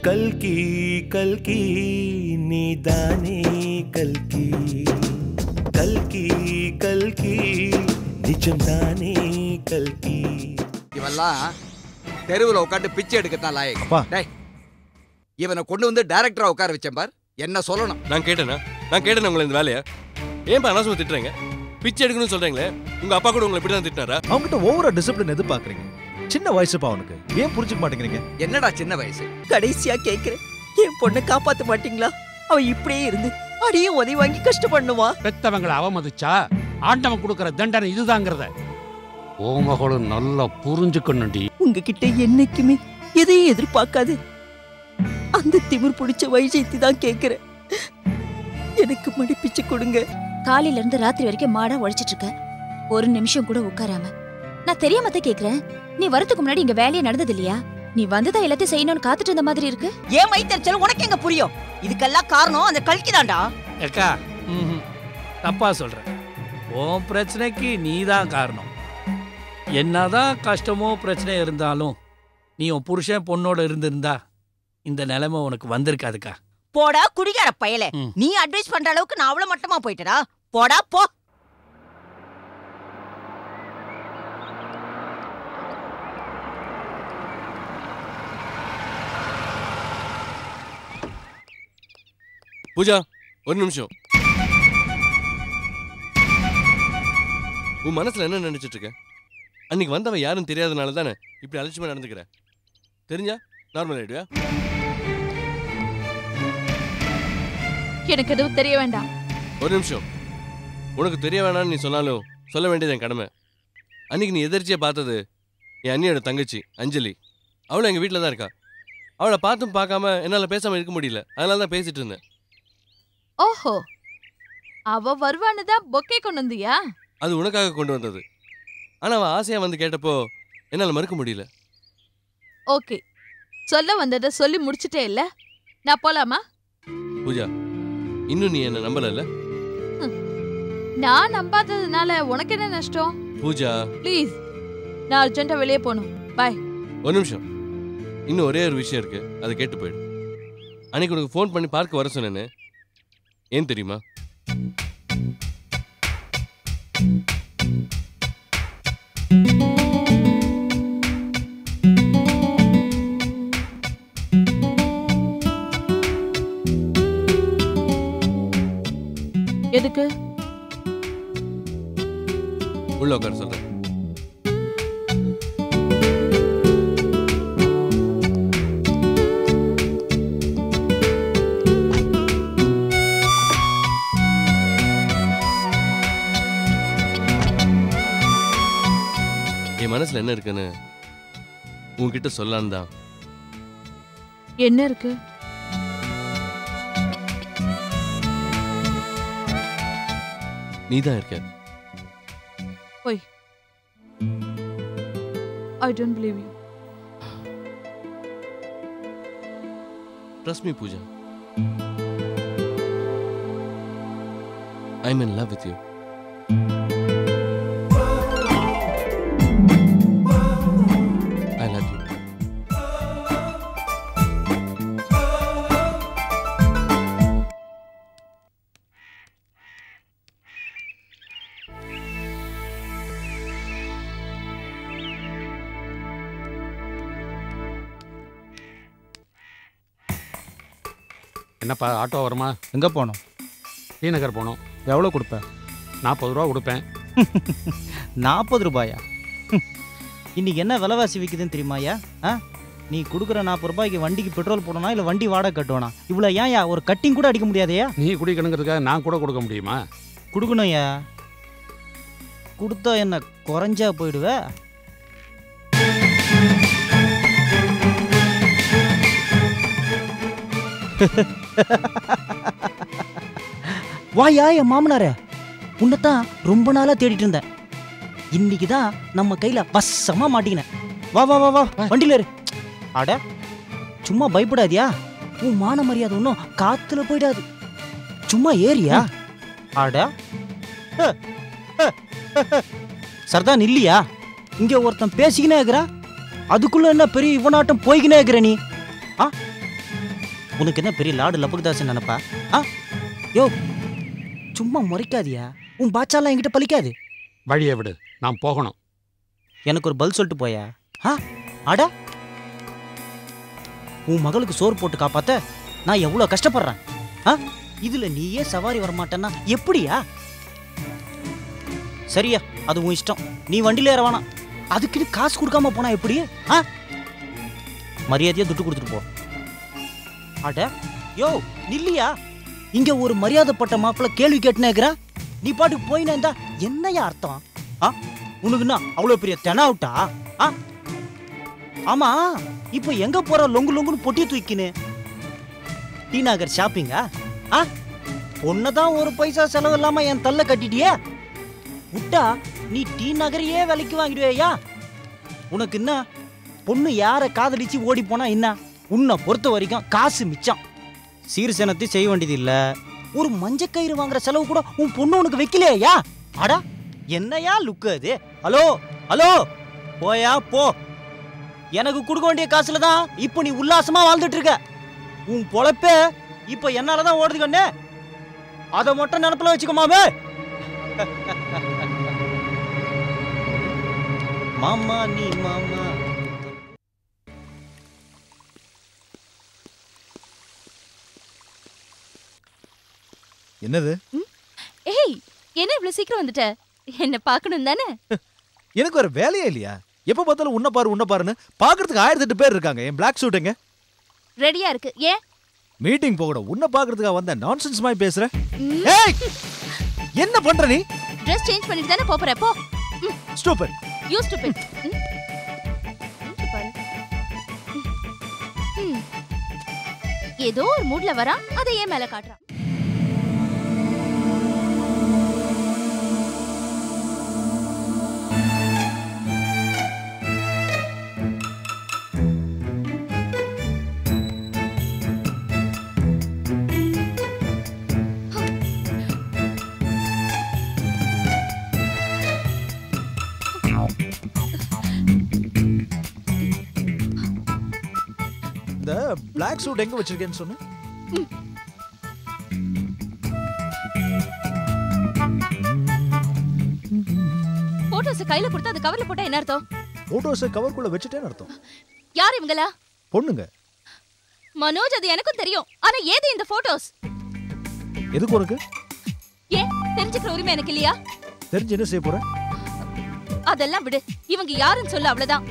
கல்கி கல்கி நீதானே கல்கி கல்கி கல்கி நிஜம்தானே கல்கி இவெல்லாம் தெருவில் உட்காந்து பிச்சை எடுக்கத்தான் லாயக் அப்பா. டேய் இவனை கொண்டு வந்து டைரக்டரா உட்கார வச்சேன் பார் என்ன சொல்லணும் நான் கேட்டேனா நான் கேட்டேன் உங்களை இந்த வேலையை ஏன்பா அனாவசியமா திட்டுறீங்க பிச்சை எடுக்கணும்னு சொல்றீங்களே உங்க அப்பா கூட உங்களை இப்படி தான் திட்டினாரா அவங்ககிட்ட ஓவரா டிசிப்ளின் எதிர்பார்க்கறீங்க சின்ன வயசுப்பா அவனுக்கு ஏன் புரிஞ்சுக்க மாட்டேங்கிறீங்க என்னடா சின்ன வயசு கடைசியா கேக்குறேன் என் பொண்ணை காப்பாத்த மாட்டீங்களா அவ இப்படியே இருந்து அடியே உதவி வாங்கி கஷ்டப்படணுமா பெத்தவங்களை அவமதிச்சா ஆண்டவன் கொடுக்கிற தண்டனை இதுதாங்கிறத ஓ மகளும் நல்லா புரிஞ்சுக்கணும்டி உங்ககிட்ட என்னைக்குமே எதையும் எதிர்பார்க்காது அந்த திமிர் பிடிச்ச வைஜெயத்தி தான் கேக்குறேன் எனக்கு மடிப்பிச்சு கொடுங்க காலையில இருந்து ராத்திரி வரைக்கும் மாடா உழைச்சிட்டு இருக்க ஒரு நிமிஷம் கூட உட்காராம நான் தெரியாம தான் கேக்குறேன் நீ வரதுக்கு முன்னாடி இங்க வேலையே நடந்தது இல்லையா நீ வந்துதான் எல்லாத்தையும் செய்யணும்னு காத்துட்டு இருந்த மாதிரி இருக்கு ஏன் வயிற்றுச்சல் உனக்கு எங்க புரியும் இதுக்கெல்லாம் காரணம் அந்த கல்கிதான்டா ஏக்கா ம்ஹும். தப்பா சொல்ற உன் பிரச்சனைக்கு நீ தான் காரணம் என்னதான் கஷ்டமோ பிரச்சனை இருந்தாலும் நீ உன் புருஷன் பொண்ணோட இருந்திருந்தா இந்த நிலைமை உனக்கு வந்திருக்காதுக்கா போடா குடிகார பயலே ம். நீ அட்வைஸ் பண்ற அளவுக்கு நான் அவ்வளவு மட்டமா போயிட்டடா போடா போ பூஜா ஒரு நிமிஷம் உன் மனசுல என்ன நினைச்சிட்டு இருக்க அன்னைக்கு வந்தவன் யாரும் தெரியாதனால தானே இப்படி அலட்சியமா நடந்துக்கிற தெரிஞ்சா நார்மல் ஆயிடுவியா எனக்கு எதுவும் தெரிய வேண்டாம் ஒரு நிமிஷம் உனக்கு தெரிய வேணாம்னு நீ சொன்னாலும் சொல்ல வேண்டியது என் கடமை அன்னைக்கு நீ எதிர்ச்சியா பார்த்தது என் அண்ணியோட தங்கச்சி அஞ்சலி அவளும் எங்கள் வீட்டில் தான் இருக்கா அவளை பார்த்தும் பார்க்காம என்னால் பேசாமல் இருக்க முடியல அதனால தான் பேசிட்டு இருந்தேன் ஓஹோ அவ வருவான்னு தான் பொக்கே கொண்டு வந்தியா அது உனக்காக கொண்டு வந்தது ஆனால் அவன் ஆசையாக வந்து கேட்டப்போ என்னால் மறுக்க முடியல ஓகே சொல்ல வந்ததை சொல்லி முடிச்சிட்டே இல்ல நான் போலாமா பூஜா இன்னும் நீ என்னை நம்பலல்ல நான் நம்பாததுனால உனக்கு என்ன நஷ்டம் பூஜா ப்ளீஸ் நான் அர்ஜென்ட்டா வெளியே போகணும் பாய் ஒரு நிமிஷம் இன்னும் ஒரே ஒரு விஷயம் இருக்கு அதை கேட்டு போயிடு அன்னைக்கு உனக்கு ஃபோன் பண்ணி பார்க்க வர சொன்னேன்னு ஏன் தெரியுமா எதுக்கு உள்ள உட்கார சொல்றேன் என் மனசுல என்ன இருக்குன்னு உன்கிட்ட சொல்லலான்னு தான் என்ன இருக்கு நீ தான் இருக்க I don't believe you Trust me, Pooja. I'm in love with you. I love you. என்னப்பா ஆட்டோ வருமா எங்கே போகணும் டி நகர் போகணும் எவ்வளோ கொடுப்ப நாற்பது ரூபா கொடுப்பேன் நாற்பது ரூபாயா இன்னைக்கு என்ன விலைவாசி விற்குதுன்னு தெரியுமாயா ஆ நீ கொடுக்குற நாற்பது ரூபாய்க்கு வண்டிக்கு பெட்ரோல் போடணும் இல்லை வண்டி வாடகை கட்டுவானா இவ்வளோ ஏன்யா ஒரு கட்டிங் கூட அடிக்க முடியாதையா நீ குடிக்கணுங்கிறதுக்காக நான் கூட கொடுக்க முடியுமா கொடுக்கணும்யா கொடுத்தா என்ன குறைஞ்சா போயிடுவ வாயா என் மாமனாரே உன்னைத்தான் ரொம்ப நாளா தேடிட்டு இருந்தேன் இன்னைக்கு தான் நம்ம கையில வசமா மாட்டிக்கினேன் வா வா வா வா வண்டியில இரு அட சும்மா பயப்படாதியா உன் மான மரியாதை ஒன்றும் காத்துல போயிடாது சும்மா ஏறியா அட ஹ, ஹ, ஹ, ஹ. சர்தான் இல்லையா இங்க ஒருத்தன் பேசிக்கினே இருக்கிறா அதுக்குள்ள என்ன பெரிய இவனாட்டம் போய்கினே இருக்கிற நீ ஆ உனக்கு என்ன பெரிய லாடு லபகுதாசன் நினைப்பா ஆ யோ சும்மா முறைக்காதியா உன் பாச்சாலாம் என்கிட்ட பலிக்காது வழியை விடு நான் போகணும் எனக்கு ஒரு பல் சொல்லிட்டு போயா ஆ அட உன் மகளுக்கு சோறு போட்டு காப்பாத்த நான் எவ்வளோ கஷ்டப்படுறேன் ஆ இதுல நீயே சவாரி வர மாட்டேன்னா எப்படியா சரியா அது உன் இஷ்டம் நீ வண்டியில ஏற வேணாம் அதுக்குன்னு காசு கொடுக்காம போனா எப்படி ஆ மரியாதையா துட்டு கொடுத்துட்டு போ அட யோ நில்லியா இங்க ஒரு மரியாதைப்பட்ட மாப்பிள்ள கேள்வி கேட்டுனேக்குற நீ பாட்டுக்கு போயினா இருந்தா என்னையா அர்த்தம் ஆ உனக்குன்னா அவ்வளோ பெரிய தெனாவுட்டா ஆ ஆமா இப்போ எங்க போற லொங்கு லொங்குன்னு பொட்டி தூக்கின்னு டி நகர் ஷாப்பிங்கா ஆ தான் ஒரு பைசா செலவு இல்லாம என் தள்ள கட்டிட்டியே விட்டா நீ டி நகரையே விலைக்கு வாங்கிடுவேயா உனக்கு என்ன பொண்ணு யாரை காதலிச்சு ஓடி போனா என்ன உன்னை பொறுத்த வரைக்கும் காசு மிச்சம் சீர்சனத்தை செய்ய வேண்டியது இல்ல ஒரு மஞ்சக்கயிறு வாங்குற செலவு கூட உன் பொண்ணு உனக்கு வைக்கலையா அடா என்னையா லுக்கு அது ஹலோ ஹலோ போயா போ எனக்கு கொடுக்க வேண்டிய காசுல தான் இப்போ நீ உல்லாசமா வாழ்ந்துட்டு இருக்க உன் பொழப்பே இப்போ என்னால தான் ஓடுது கண்ணே அதை மட்டும் நினப்புல வச்சுக்கோ மாமே மாமா நீ மாமா என்னது ஏய் என்ன இவ்வளவு சீக்கிரம் வந்துட்ட என்ன பார்க்கணும் தானே எனக்கு வேற வேலையே இல்லையா எப்ப பார்த்தாலும் உன்ன பாரு உன்ன பாருன்னு பாக்குறதுக்கு ஆயிரத்தி எட்டு பேர் இருக்காங்க என் பிளாக் சூட்டுங்க ரெடியா இருக்கு ஏன் மீட்டிங் போகணும் உன்ன பாக்குறதுக்காக வந்த நான்சென்ஸ் மாதிரி பேசுற ம், ஏய் என்ன பண்ற நீ ட்ரெஸ் சேஞ்ச் பண்ணிட்டு தானே போற போ ஸ்டூபிட் யூ ஸ்டூபிட் பாரு ம். ஏதோ ஒரு மூட்ல வரான் அதை ஏன் மேல காட்டுறான் இந்த பிளாக் சூட் எங்க வச்சிருக்கேன்னு சொன்ன போட்டோஸ் கையில கொடுத்து அது கவர்ல போட்டா என்ன அர்த்தம் போட்டோஸை கவர்க்குள்ள வச்சுட்டேன்னு அர்த்தம் யார் இவங்களா பொண்ணுங்க மனோஜ் அது எனக்கும் தெரியும் ஆனா ஏது இந்த போட்டோஸ் எதுக்கு உனக்கு ஏன் தெரிஞ்சுக்கிற உரிமை எனக்கு இல்லையா தெரிஞ்சு என்ன செய்ய போற அதெல்லாம் விடு இவங்க யாருன்னு சொல்லு அவ்வளவுதான்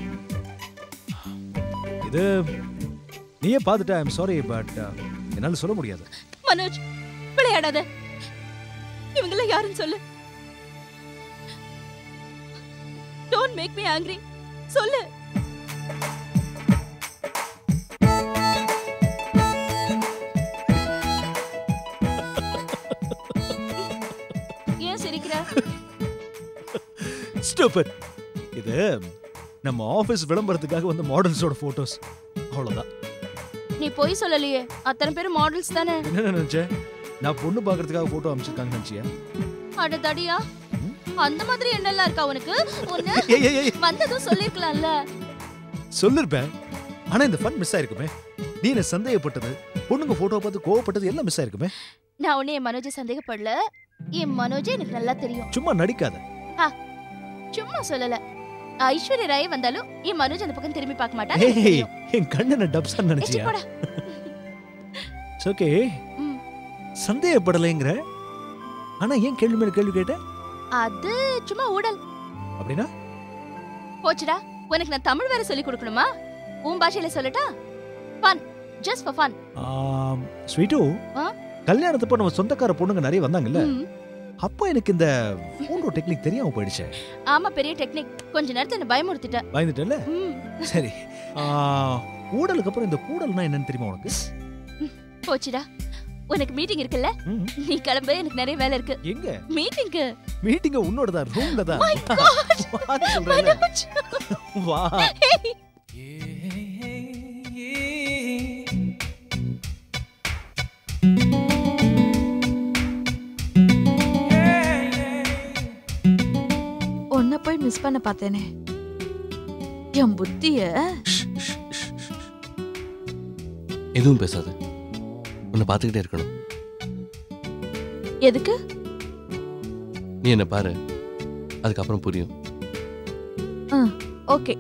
இது நீயே பார்த்துட்ட ஐம் சாரி பட் என்னால சொல்ல முடியாது மனோஜ் விளையாடாத இவங்கள யாருன்னு சொல்லு டோன்ட் மேக் மீ ஆங்கிரி சொல்லு ஏன் சிரிக்கிற ஸ்டூபிட் இது நம்ம ஆபீஸ் விளம்பரத்துக்காக வந்த மாடல்ஸோட போட்டோஸ் அவ்வளவுதான் நீ பொய் சொல்லலையே அத்தனை பேரும் மாடல்ஸ் தானே என்ன நினைச்சேன் நான் பொண்ணு பார்க்கறதுக்காக போட்டோ அமைச்சிருக்காங்கன்னு நினைச்சியா அட தடியா அந்த மாதிரி என்னெல்லாம் இருக்கா உனக்கு ஒண்ணு ஏய், ஏய், ஏய். வந்ததும் சொல்லிருக்கலாம்ல சொல்லிருப்பேன் ஆனா இந்த ஃபன் மிஸ் ஆயிருக்குமே நீ என்ன சந்தேகப்பட்டது பொண்ணுங்க போட்டோ பார்த்து கோவப்பட்டது எல்லாம் மிஸ் ஆயிருக்குமே நான் உன்னை என் மனோஜை சந்தேகப்படல என் மனோஜே எனக்கு நல்லா தெரியும் சும்மா நடிக்காத ஆ, சும்மா சொல்லல ஐஸ்வர்யா ராய் வந்தாலும் என் மனோஜ் அந்த பக்கம் திரும்பி பார்க்க மாட்டான் எனக்கு ஏய் தெரியும். என் கண்ணு என்ன டப்ஸா ஏச்சி, நினைச்சியா போடா. ஓகே ம். சந்தேகப்படலைங்கிற ஆனா ஏன் கேள்வி மேல கேள்வி கேட்ட அது சும்மா ஊடல் அப்படின்னா போச்சுடா உனக்கு நான் தமிழ் வேற சொல்லி கொடுக்கணுமா உன் பாஷையில சொல்லட்டா ஃபன் ஜஸ்ட் ஃபார் ஃபன் ஆம், ஸ்வீட்டு ஆ? கல்யாணத்தப்ப நம்ம சொந்தக்கார பொண்ணுங்க நிறைய வந்தாங்கல்ல ம். அப்போ எனக்கு இந்த போட்டோ டெக்னிக் தெரியாம போயிடுச்சு ஆமா பெரிய டெக்னிக் கொஞ்ச நேரத்தை என்ன பயமுறுத்திட்ட பயந்துட்டல ம். சரி ஆ, ஊடலுக்கு அப்புறம் இந்த கூடல்னா என்னன்னு தெரியுமா உனக்கு போச்சுடா உனக்கு மீட்டிங் இருக்குல்ல ம். நீ கிளம்பு எனக்கு நிறைய வேலை இருக்கு எங்க மீட்டிங்க்கு மீட்டிங் உன்னோட தான் ரூம்ல தான் My God. வான்னு சொல்றேன்ல. மனோஜ். வா Hey. உன்னை போய் மிஸ் பண்ண பார்த்தேனே என் புத்திய எதுவும் பேசாத உன்னை பார்த்துக்கிட்டே இருக்கணும் எதுக்கு நீ என்ன பாரு அதுக்கப்புறம் புரியும் ஓகே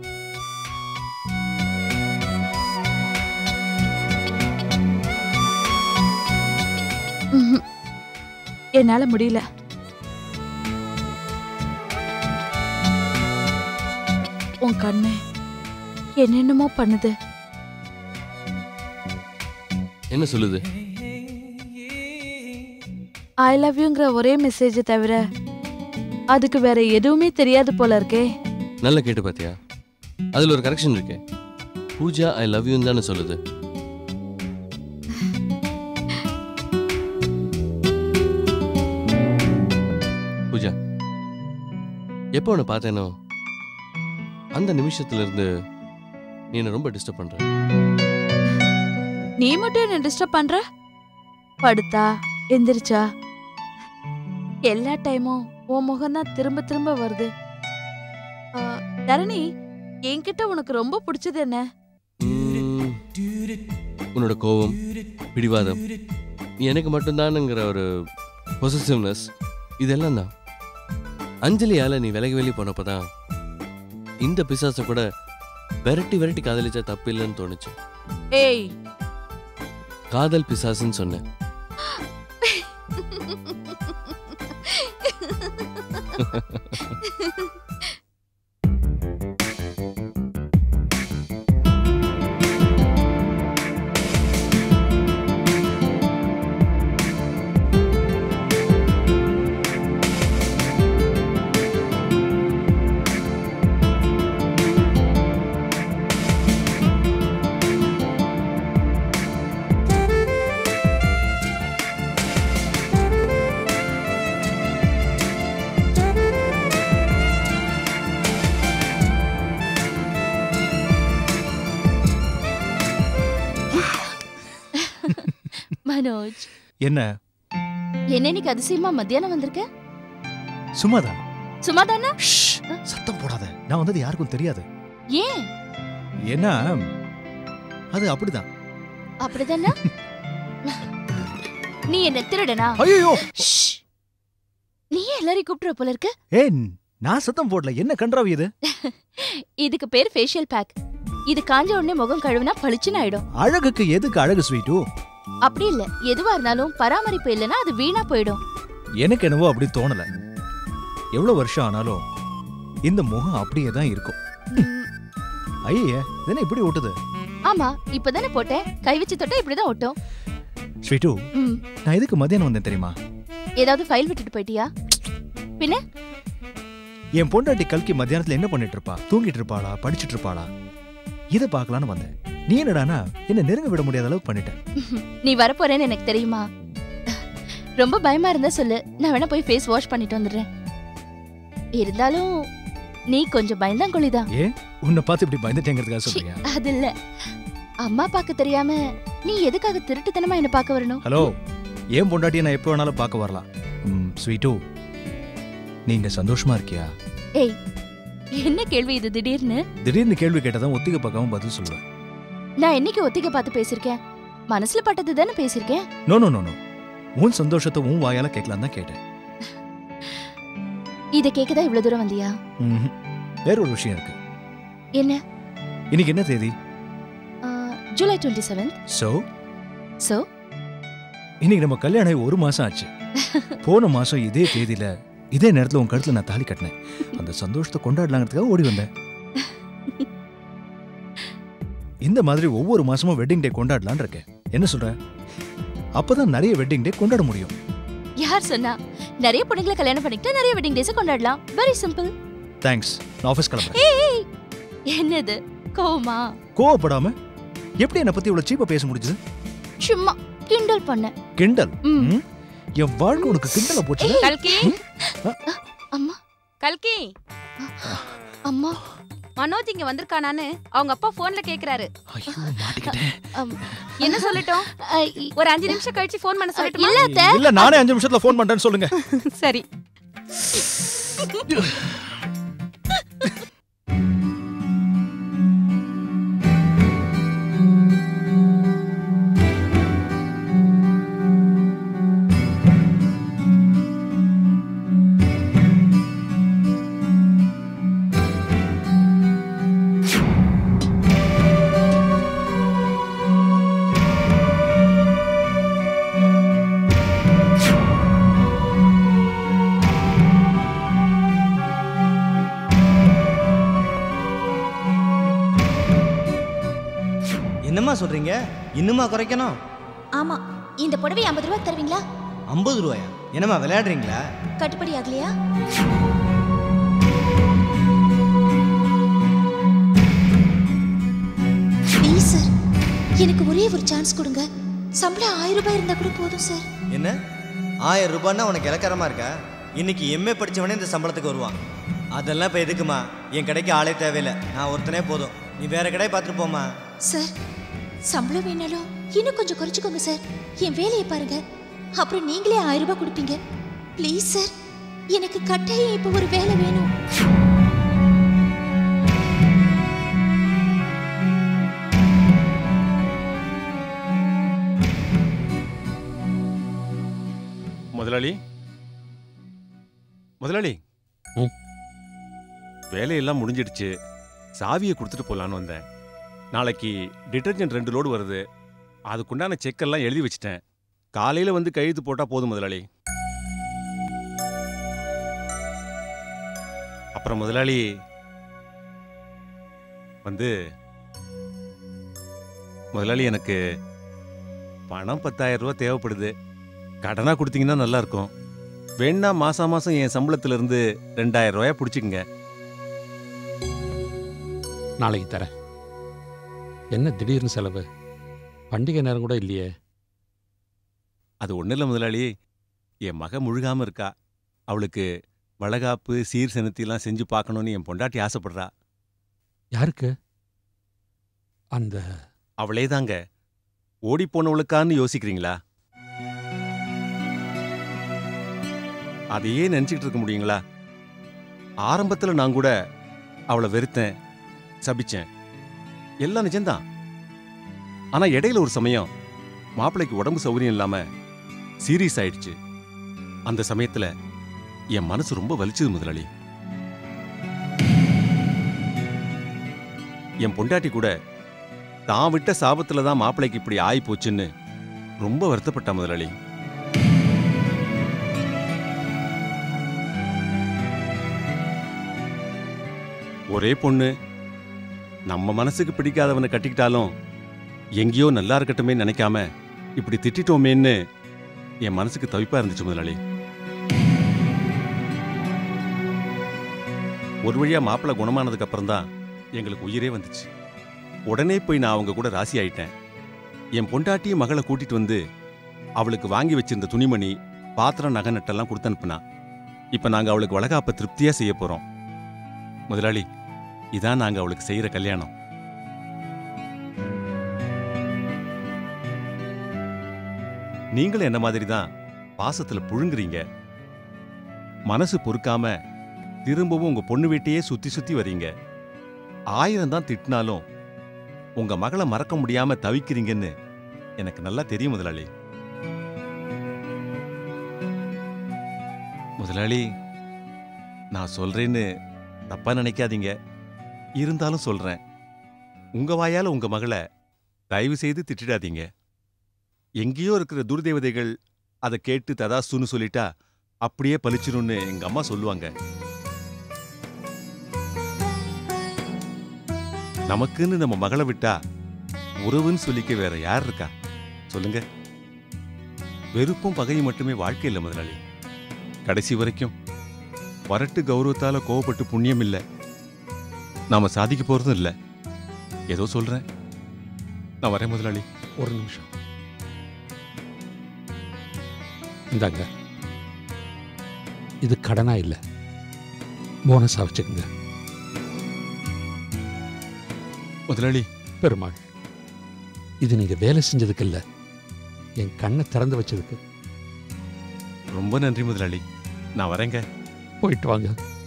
ம்ஹும். என்னால முடியல உன் கண்ணு என்னென்னமோ பண்ணுது என்ன சொல்லுது ஐ லவ் யூங்கிற ஒரே மெசேஜ் தவிர அதுக்கு வேற எதுவுமே தெரியாது போல இருக்கே நல்லா கேட்டு பாத்தியா அதுல ஒரு கரெக்ஷன் இருக்கே பூஜா ஐ லவ் யூன்னு தானே சொல்லுது பூஜா எப்போ உன்னை பார்த்தேனோ அந்த நிமிஷத்துல இருந்து நீ என்ன ரொம்ப டிஸ்டர்ப் பண்ற நீ மட்டும் என்ன டிஸ்டர்ப் பண்ற படுத்தா எந்திரிச்சா எல்லா டைமும் உன் முகம்தான் திரும்ப திரும்ப வருது ஆ, தரணி என்கிட்ட உனக்கு ரொம்ப பிடிச்சது என்ன உம், உன்னோட கோபம் பிடிவாதம் நீ எனக்கு மட்டும்தானுங்கிற ஒரு பொசசிவ்னஸ் இதெல்லாம் தான் அஞ்சலியால நீ விலகி வெளியே போனப்பதான் இந்த பிசாசை கூட விரட்டி விரட்டி காதலிச்சா தப்பு இல்லைன்னு தோணுச்சு ஏய் காதல் பிசாசுன்னு சொன்னேன் மனோஜ் என்ன என்ன இன்னைக்கு அதிசயமா மத்தியானம் வந்திருக்க சும்மாதான் சும்மா தானே ஷ், சத்தம் போடாத நான் வந்தது யாருக்கும் தெரியாது ஏன் ஏன்னா அது அப்படிதான் அப்படிதானே நீ என்ன திருடனா ஐயோ ஷ். நீ ஏன் எல்லாரையும் கூப்பிட்டுற போல இருக்கு ஏன் நான் சத்தம் போடல என்ன கன்றாவி இது இதுக்கு பேர் ஃபேஷியல் பேக் இது காஞ்ச உடனே முகம் கழுவுனா பளிச்சுன்னு ஆயிடும் அழகுக்கு எதுக்கு அழகு ஸ்வீட்டு அப்படி இல்ல எதுவா இருந்தாலும் பராமரிப்பு இல்லைன்னா அது வீணா போயிடும் எனக்கு என்னவோ அப்படி தோணல எவ்வளவு வருஷம் ஆனாலும் இந்த முகம் அப்படியே தான் இருக்கும் ம், ஐயே என்ன இப்படி ஓட்டுது ஆமா இப்பதானே போட்டேன் கை வச்சு தொட்டா இப்படிதான் ஒட்டும் ஸ்வீட்டு ம், நான் எதுக்கு மத்தியானம் வந்தேன் தெரியுமா ஏதாவது ஃபைல் விட்டுட்டு போயிட்டியா பின்ன என் பொண்டாட்டி கல்கி மத்தியானத்துல என்ன பண்ணிட்டு இருப்பா தூங்கிட்டு இருப்பாளா படிச்சிட்டு இருப்பாளா இத பார்க்கலான்னு வந்தேன் நீ என்னடானா என்ன நெருங்க விட முடியாத அளவுக்கு பண்ணிட்டேன் நீ வரப்போறேன்னு எனக்கு தெரியுமா ரொம்ப பயமா இருந்தா சொல்லு நான் வேணா போய் ஃபேஸ் வாஷ் பண்ணிட்டு வந்துடுறேன் இருந்தாலும் நீ கொஞ்சம் பயந்தாங்கொழிதான் ஏன் உன்னை பார்த்து இப்படி பயந்துட்டேங்கிறதுக்காக சொல்றியா அது இல்ல அம்மா பார்க்க தெரியாம நீ எதுக்காக திருட்டுத்தனமா என்ன பார்க்க வரணும் ஹலோ ஏன் பொண்டாட்டியை நான் எப்போ வேணாலும் பார்க்க வரலாம் ம், ஸ்வீட்டு நீங்க சந்தோஷமா இருக்கியா ஏய் என்ன கேள்வி இது திடீர்னு திடீர்னு கேள்வி கேட்டதான் ஒத்திகை பார்க்காம பதில் சொல்லுவேன் நான் என்னைக்கு ஒத்திகை பார்த்து பேசிருக்கேன் மனசுல பட்டது தானே பேசிருக்கேன் நோ நோ நோ நோ உன் சந்தோஷத்தை உன் வாயால கேட்கலாம் தான் கேட்டேன் இத கேக்கதான் இவ்வளவு தூரம் வந்தியா ம்ஹும். வேற ஒரு விஷயம் இருக்கு என்ன இன்னைக்கு என்ன தேதி ஆ, July twenty seventh so so இன்னைக்கு நம்ம கல்யாணம் ஆகி ஒரு மாசம் ஆச்சு போன மாசம் இதே தேதியில இதே நேரத்துல உன் கழுத்துல நான் தாலி கட்டினேன் அந்த சந்தோஷத்தை கொண்டாடலாங்கிறதுக்காக ஓடி வந்தேன் இந்த மாதிரி ஒவ்வொரு மாசமும் வெட்டிங் டே கொண்டாடலாம்னு இருக்கேன் என்ன சொல்ற அப்பதான் நிறைய வெட்டிங் டே கொண்டாட முடியும் யார் சொன்னா நிறைய பொண்ணுங்களை கல்யாணம் பண்ணிக்கிட்டு நிறைய வெட்டிங் டேஸ் கொண்டாடலாம் வெரி சிம்பிள் தேங்க்ஸ் நான் ஆஃபீஸ் கிளம்புறேன் ஏய் என்னது கோவமா கோவப்படாம எப்படி என்னை பத்தி இவ்வளவு சீப்பா பேச முடிஞ்சது சும்மா கிண்டல் பண்ண கிண்டல் ம். ம்? என் வாழ்க்கை உனக்கு கிண்டலா போச்சு கல்கி அம்மா கல்கி அம்மா மனோஜ் இங்க வந்திருக்கானான்னு அவங்க அப்பா போன்ல கேக்குறாரு ஐயோ மாட்டிக்கிட்டேன் அம், என்ன சொல்லட்டும் அ, இ- ஒரு அஞ்சு நிமிஷம் கழிச்சு போன் பண்ண சொல்லட்டுமா இல்ல அத்தை. இல்ல நானே அஞ்சு நிமிஷத்துல ஃபோன் பண்றேன்னு சொல்லுங்க சரி என்னம்மா சொல்றீங்க இன்னுமா குறைக்கணும் ஆமா இந்த புடவை ஐம்பது ரூபாய் தருவீங்களா ஐம்பது ரூபாயா என்னம்மா விளையாடுறீங்களா கட்டுப்படி ஆகலையா ப்ளீஸ் சார் எனக்கு ஒரே ஒரு சான்ஸ் கொடுங்க சம்பளம் ஆயிரம் ரூபாய் இருந்தா கூட போதும் சார் என்ன ஆயிரம் ரூபான்னா உனக்கு இலக்காரமா இருக்கா இன்னைக்கு எம்ஏ படிச்சவனே இந்த சம்பளத்துக்கு வருவான் அதெல்லாம் இப்போ எதுக்குமா என் கடைக்கு ஆளே தேவையில்லை நான் ஒருத்தனே போதும் நீ வேற கடை பார்த்துட்டு போம்மா சார் சம்பளம் வேணாலும் இன்னும் கொஞ்சம் குறைச்சிக்கோங்க சார் என் வேலையை பாருங்க அப்புறம் நீங்களே ஆயிரம் ரூபாய் கொடுப்பீங்க ப்ளீஸ் சார் எனக்கு கட்டாயம் இப்போ ஒரு வேலை வேணும் முதலாளி முதலாளி வேலையெல்லாம் முடிஞ்சிடுச்சு சாவியை கொடுத்துட்டு போலான்னு வந்தேன் நாளைக்கு டிட்டர்ஜென்ட் ரெண்டு லோடு வருது அதுக்குண்டான செக்கெல்லாம் எழுதி வச்சிட்டேன் காலையில் வந்து கையெழுத்து போட்டால் போதும் முதலாளி அப்புறம் முதலாளி வந்து முதலாளி எனக்கு பணம் பத்தாயிரம் ரூபா தேவைப்படுது கடனாக கொடுத்தீங்கன்னா நல்லா இருக்கும் வேணா மாசம் மாசம் என் சம்பளத்துல இருந்து ரெண்டாயிரம் ரூபாயா பிடிச்சிக்கங்க நாளைக்கு தரேன் என்ன திடீர்னு செலவு பண்டிகை நேரம் கூட இல்லையே அது ஒன்றும் இல்லை முதலாளி என் மக முழுகாம இருக்கா அவளுக்கு வளகாப்பு சீர் செனத்திலாம் செஞ்சு பார்க்கணும்னு என் பொண்டாட்டி ஆசைப்படுறா யாருக்கு அந்த அவளே தாங்க ஓடி போனவளுக்கான்னு யோசிக்கிறீங்களா அதையே நினைச்சிட்டு இருக்க முடியுங்களா ஆரம்பத்துல நான் கூட அவளை வெறுத்தேன் சபிச்சேன் எல்லாம் நிஜம்தான் ஆனா இடையில ஒரு சமயம் மாப்பிள்ளைக்கு உடம்பு சௌகரியம் இல்லாம சீரியஸ் ஆயிடுச்சு அந்த சமயத்துல என் மனசு ரொம்ப வலிச்சது முதலாளி என் பொண்டாட்டி கூட தான் விட்ட சாபத்துல தான் மாப்பிள்ளைக்கு இப்படி ஆகி போச்சுன்னு ரொம்ப வருத்தப்பட்டா முதலாளி ஒரே பொண்ணு நம்ம மனசுக்கு பிடிக்காதவனை கட்டிக்கிட்டாலும் எங்கேயோ நல்லா இருக்கட்டுமே நினைக்காம இப்படி திட்டிட்டோமேன்னு என் மனசுக்கு தவிப்பா இருந்துச்சு முதலாளி ஒரு வழியா மாப்பிள்ளை குணமானதுக்கு அப்புறம் தான் எங்களுக்கு உயிரே வந்துச்சு உடனே போய் நான் அவங்க கூட ராசி ஆயிட்டேன் என் பொண்டாட்டியும் மகளை கூட்டிட்டு வந்து அவளுக்கு வாங்கி வச்சிருந்த துணிமணி பாத்திரம் நகை நட்டெல்லாம் கொடுத்து அனுப்புனா இப்ப நாங்க அவளுக்கு வளகாப்ப திருப்தியா செய்ய போறோம் முதலாளி இதான் நாங்க அவளுக்கு செய்யற கல்யாணம் நீங்களும் என்ன மாதிரி தான் பாசத்துல புழுங்குறீங்க மனசு பொறுக்காம திரும்பவும் உங்க பொண்ணு வீட்டையே சுத்தி சுத்தி வரீங்க ஆயிரம் தான் திட்டினாலும் உங்க மகளை மறக்க முடியாம தவிக்கிறீங்கன்னு எனக்கு நல்லா தெரியும் முதலாளி முதலாளி நான் சொல்றேன்னு தப்பா நினைக்காதீங்க இருந்தாலும் சொல்றேன் உங்க வாயால உங்க மகளை தயவு செய்து திட்டிடாதீங்க எங்கேயோ இருக்கிற துர்தேவதைகள் அதை கேட்டு ததாஸ்துன்னு சொல்லிட்டா அப்படியே பலிச்சிரும்னு எங்க அம்மா சொல்லுவாங்க நமக்குன்னு நம்ம மகளை விட்டா உறவுன்னு சொல்லிக்க வேற யார் இருக்கா சொல்லுங்க வெறுப்பும் பகையும் மட்டுமே வாழ்க்கை இல்லை முதலாளி கடைசி வரைக்கும் வரட்டு கௌரவத்தால கோவப்பட்டு புண்ணியம் இல்லை நாம சாதிக்க போறதும் இல்லை ஏதோ சொல்றேன் நான் வரேன் முதலாளி ஒரு நிமிஷம் இந்தாங்க இது கடனா இல்லை போனஸா வச்சுக்கோங்க முதலாளி பெருமாள் இது நீங்க வேலை செஞ்சதுக்கு இல்ல என் கண்ணை திறந்து வச்சதுக்கு ரொம்ப நன்றி முதலாளி நான் வரேங்க போயிட்டு வாங்க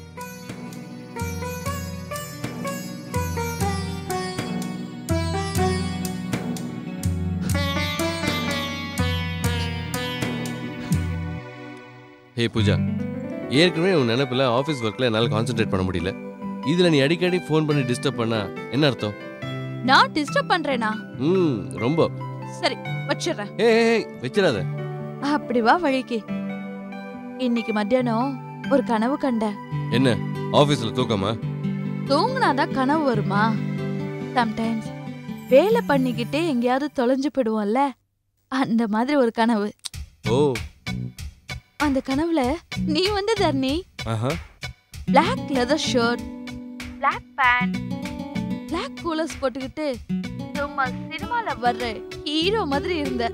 ஹே பூஜா ஏற்கனவே உன் நினைப்பில் ஆஃபீஸ் ஒர்க்கில் என்னால் கான்சென்ட்ரேட் பண்ண முடியல இதில் நீ அடிக்கடி ஃபோன் பண்ணி டிஸ்டர்ப் பண்ணா என்ன அர்த்தம் நான் டிஸ்டர்ப் பண்றேனா ம் ரொம்ப சரி வச்சிடுறேன் ஏ வச்சிடாத அப்படி வா வழிக்கு இன்னைக்கு மத்தியானம் ஒரு கனவு கண்டேன் என்ன ஆஃபீஸில் தூக்கமா தூங்குனாதான் கனவு வருமா சம்டைம்ஸ் வேலை பண்ணிக்கிட்டே எங்கேயாவது தொலைஞ்சு போயிடுவோம்ல அந்த மாதிரி ஒரு கனவு ஓ அந்த கனவுல நீ வந்து தர்ணி ஆஹா Black leather shirt Black pant Black coolers போட்டுக்கிட்டு சும்மா சினிமால வர்ற ஹீரோ மாதிரி இருந்த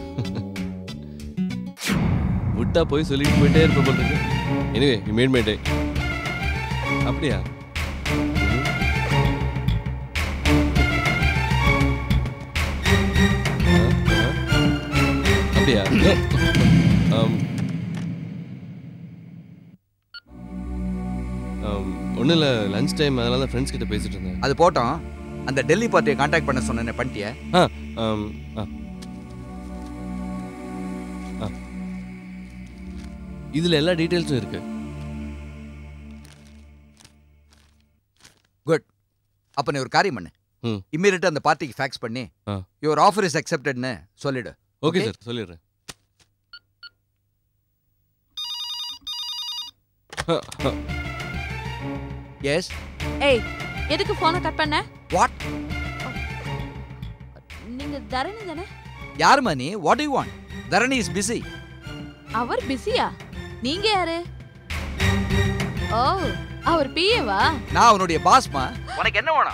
விட்டா போய் சொல்லிட்டு போயிட்டே இருப்ப போல இருக்கு anyway you made my day அப்படியா அப்படியா ஒன்றும் இல்லை லஞ்ச் டைம் அதனால தான் ஃப்ரெண்ட்ஸ் கிட்ட பேசிட்டு இருந்தேன் அது போட்டோம் அந்த டெல்லி பார்ட்டியை காண்டாக்ட் பண்ண சொன்னேன் பண்ணிட்டியா ஆ ஆம், ஆ ஆ. இதுல எல்லா டீட்டெயில்ஸும் இருக்கு குட் அப்ப நீ ஒரு காரியம் பண்ணு ம். இம்மீடியட்டா அந்த பார்ட்டிக்கு ஃபேக்ஸ் பண்ணி ஆ. யுவர் ஆஃபர் இஸ் அக்செப்டட்னு சொல்லிடு ஓகே சார் சொல்லிடுறேன் எஸ் ஏய் எதுக்கு போனை கட் பண்ண வாட் நீங்க தரணி தானே யாரும்மா நீ what you want Dharani is busy அவர் பிஸியா நீங்க யாரு ஓ அவர் பிஏவா நான் அவனுடைய பாஸ்மா உனக்கு என்ன வேணும்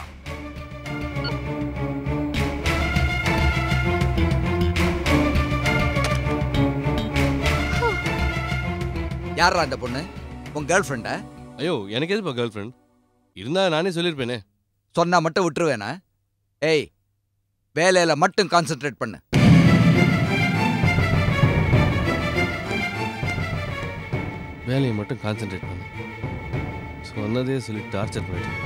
யாரா அந்த பொண்ணு உன் கேர்ள் ஃப்ரெண்டா ஐயோ எனக்கு எதுப்பா கேர்ள் ஃப்ரெண்ட் இருந்தா நானே சொல்லியிருப்பேனே சொன்னா மட்டும் விட்டுருவேனா ஏய் வேலையில மட்டும் கான்சென்ட்ரேட் பண்ணு வேலையை மட்டும் கான்சென்ட்ரேட் பண்ணு சொன்னதே சொல்லி டார்ச்சர் பண்ணிட்டு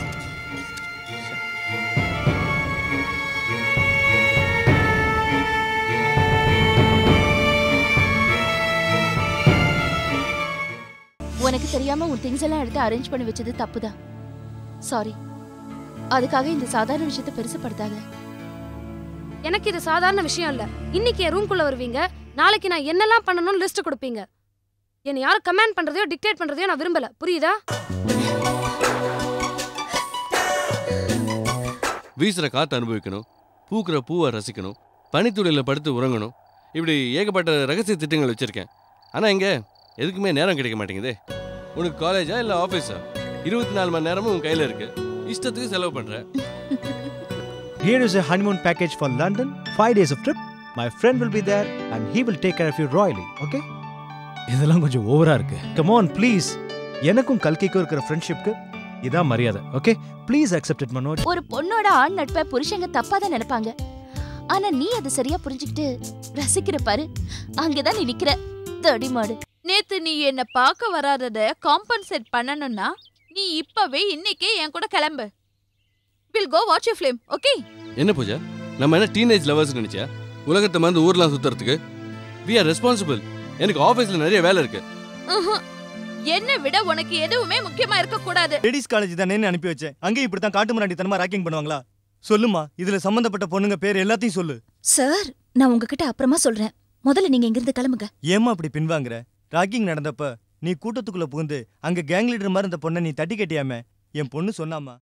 உனக்கு தெரியாம உன் திங்ஸ் எல்லாம் எடுத்து அரேஞ்ச் பண்ணி வச்சது தப்புதான் சாரி அதுக்காக இந்த சாதாரண விஷயத்தை பெருசுப்படுத்தாத எனக்கு இது சாதாரண விஷயம் இல்ல இன்னைக்கு என் ரூம்குள்ள வருவீங்க நாளைக்கு நான் என்னெல்லாம் பண்ணணும்னு லிஸ்ட் கொடுப்பீங்க என்னை யாரும் கமெண்ட் பண்றதையோ டிக்டேட் பண்றதையோ நான் விரும்பல புரியுதா வீசுற காற்று அனுபவிக்கணும் பூக்கிற பூவை ரசிக்கணும் பனித்துளியில் படுத்து உறங்கணும் இப்படி ஏகப்பட்ட ரகசிய திட்டங்கள் வச்சிருக்கேன் ஆனால் இங்கே எதுக்குமே நேரம் கிடைக்க மாட்டேங்குதே உனக்கு காலேஜா இல்லை ஆஃபீஸா இருபத்தி நாலு மணி நேரமும் உன் கையில் இருக்கு இஷ்டத்துக்கு செலவு பண்ணுற Here is a honeymoon package for London, five days of trip. My friend will be there and he will take care of you royally, okay? இதெல்லாம் கொஞ்சம் ஓவரா இருக்கு கம் ஆன் ப்ளீஸ் எனக்கும் கல்கிக்கும் இருக்கிற ஃப்ரெண்ட்ஷிப்க்கு இதான் மரியாதை okay please accept it Manoj ஒரு பொண்ணோட ஆண் நட்பை புருஷங்க தப்பா தான் நினைப்பாங்க ஆனா நீ அதை சரியா புரிஞ்சுக்கிட்டு ரசிக்கிற பாரு அங்கதான் நீ நிக்கிற தடி மாடு நேத்து நீ என்ன பார்க்க வராதத காம்பன்சேட் பண்ணணும்னா நீ இப்பவே இன்னைக்கே என் கூட கிளம்பு will go watch you film okay என்ன பூஜா நம்ம என்ன டீனேஜ் லவர்ஸ் நினைச்சா உலகத்தை மறந்து ஊர்லாம் சுத்துறதுக்கு வி ஆர் ரெஸ்பான்சிபிள் எனக்கு ஆஃபீஸில் நிறைய வேலை இருக்கு என்ன விட உனக்கு எதுவுமே முக்கியமா இருக்க கூடாது லேடிஸ் காலேஜ் தானேன்னு அனுப்பி வச்சேன் அங்கேயும் இப்படி தான் காட்டு முன்னாடித்தனமா ராக்கிங் பண்ணுவாங்களா சொல்லுமா இதுல சம்பந்தப்பட்ட பொண்ணுங்க பேர் எல்லாத்தையும் சொல்லு சார் நான் உங்ககிட்ட அப்புறமா சொல்றேன் முதல்ல நீங்க இங்கிருந்து கிளம்புங்க ஏமா அப்படி பின்வாங்குற ராக்கிங் நடந்தப்ப நீ கூட்டத்துக்குள்ள புகுந்து அங்க கேங் லீடர் மாதிரி இந்த பொண்ணை நீ தட்டி கட்டியாம என் பொண்ணு சொன்னாமா